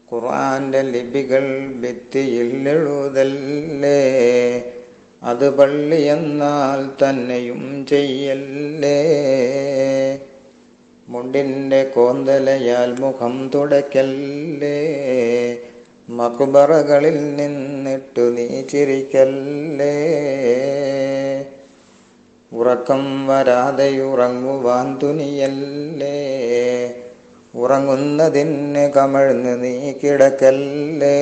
ഖുർആന്റെ ലിപികൾ ഭിത്തിയിൽ എഴുതല്ലേ അത് പള്ളി എന്നാൽ തന്നെയും ചെയ്യല്ലേ മുണ്ടിന്റെ കോന്തലയാൽ മുഖം തുടയ്ക്കല്ലേ മക്ബറകളിൽ നിന്നിട്ടു നീ ചിരിക്കല്ലേ ഉറക്കം വരാതെ ഉറങ്ങുവാൻ തുനിയല്ലേ ഉറങ്ങുന്നതിന് കമഴ്ന്ന് നീ കിടക്കല്ലേ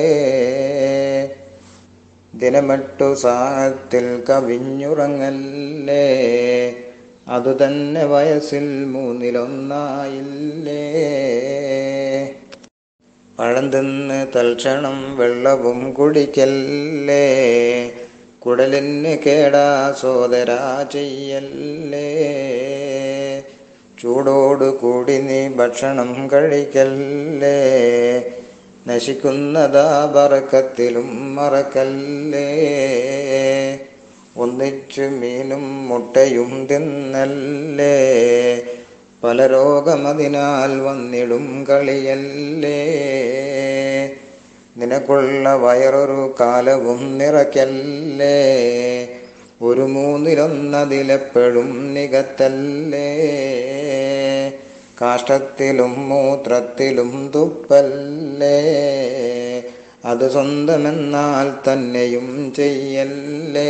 ദിനമെട്ടു സാഹത്തിൽ കവിഞ്ഞുറങ്ങല്ലേ അതുതന്നെ വയസ്സിൽ മൂന്നിലൊന്നായില്ലേ പഴം തിന്ന് തൽക്ഷണം വെള്ളവും കുടിക്കല്ലേ കുടലിന് കേടാ സോദരാ ചെയ്യല്ലേ ചൂടോടു കൂടി നീ ഭക്ഷണം കഴിക്കല്ലേ നശിക്കുന്നതാ ബറക്കത്തിലും മറക്കല്ലേ ഒന്നിച്ചു മീനും മുട്ടയും തിന്നല്ലേ പല രോഗമതിനാൽ വന്നിടും കളിയല്ലേ നിനക്കുള്ള വയറൊരു കാലവും നിറയ്ക്കല്ലേ ഒരു മൂന്നിലൊന്നതിലെപ്പോഴും നികത്തല്ലേ കാഷ്ടത്തിലും മൂത്രത്തിലും തുപ്പല്ലേ അത് സ്വന്തമെന്നാൽ തന്നെയും ചെയ്യല്ലേ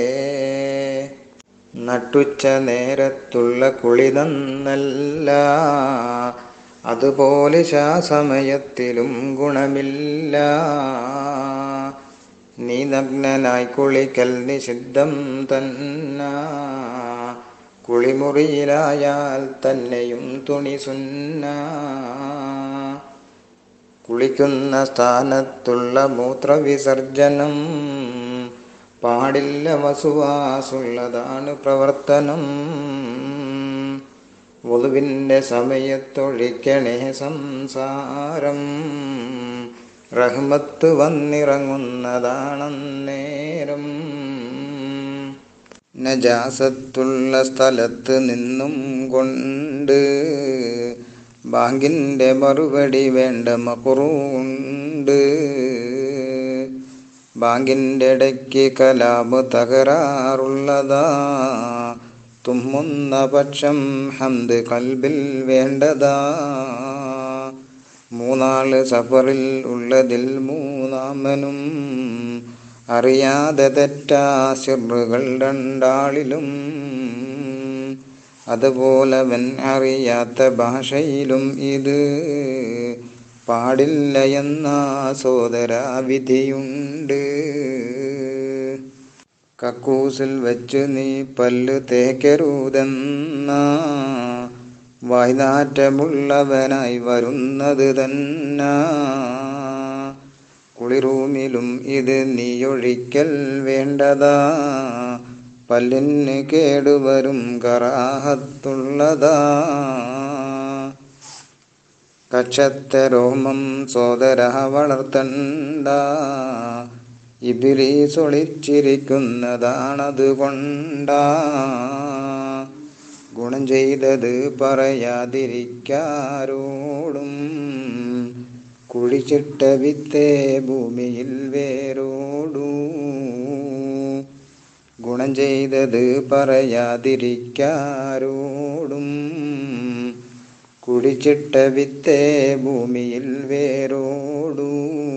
നട്ടുച്ച നേരത്തുള്ള കുളി നന്നല്ല അതുപോലെ ശാസമയത്തിലും ഗുണമില്ല നീ നഗ്നനായി കുളിക്കൽ നിഷിദ്ധം തന്ന കുളിമുറിയിലായാൽ തന്നെയും തുണി സുന്ന കുളിക്കുന്ന സ്ഥാനത്തുള്ള മൂത്രവിസർജനം പാടില്ല വസുവാസുള്ളതാണ് പ്രവർത്തനം വധുവിൻ്റെ സമയത്തൊഴിക്കണേ സംസാരം റഹ്മത്ത് വന്നിറങ്ങുന്നതാണന്നേരം നജാസത്തുള്ള സ്ഥലത്ത് നിന്നും കൊണ്ട് ബാങ്കിൻ്റെ മറുപടി വേണ്ട മക്കുറുണ്ട് ബാങ്കിൻ്റെ ഇടയ്ക്ക് കലാപ് തകരാറുള്ളതാ തുമ്മുന്ന പക്ഷം ഹന്ത് കൽബിൽ വേണ്ടതാ മൂന്നാള് സഫറിൽ ഉള്ളതിൽ മൂന്നാമനും അറിയാതെ തെറ്റാ സിറുകൾ രണ്ടാളിലും അതുപോലവൻ അറിയാത്ത ഭാഷയിലും ഇത് പാടില്ല എന്ന സോദരാ വിധിയുണ്ട് കക്കൂസിൽ വെച്ച് നീ പല്ല് തേക്കരുതെന്ന വായ്നാറ്റമുള്ളവനായി വരുന്നത് തന്നെ കുളിറൂമിലും ഇത് നീയൊഴിക്കൽ വേണ്ടതാ പല്ലിന് കേടുവരും കറാഹത്തുള്ളതാ കക്ഷത്തെ രോമം സോദര വളർത്തണ്ട ഇബിലീസ് ഒളിച്ചിരിക്കുന്നതാണത് കൊണ്ടാ ഗുണം ചെയ്തത് പറയാതിരിക്കാരോടും കുഴിച്ചിട്ട വിത്തേ ഭൂമിയിൽ വേരോടൂ ഗുണം ചെയ്തത് പറയാതിരിക്കാരോടും കുടിച്ചിട്ട വിത്തേ ഭൂമിയിൽ വേരോടൂ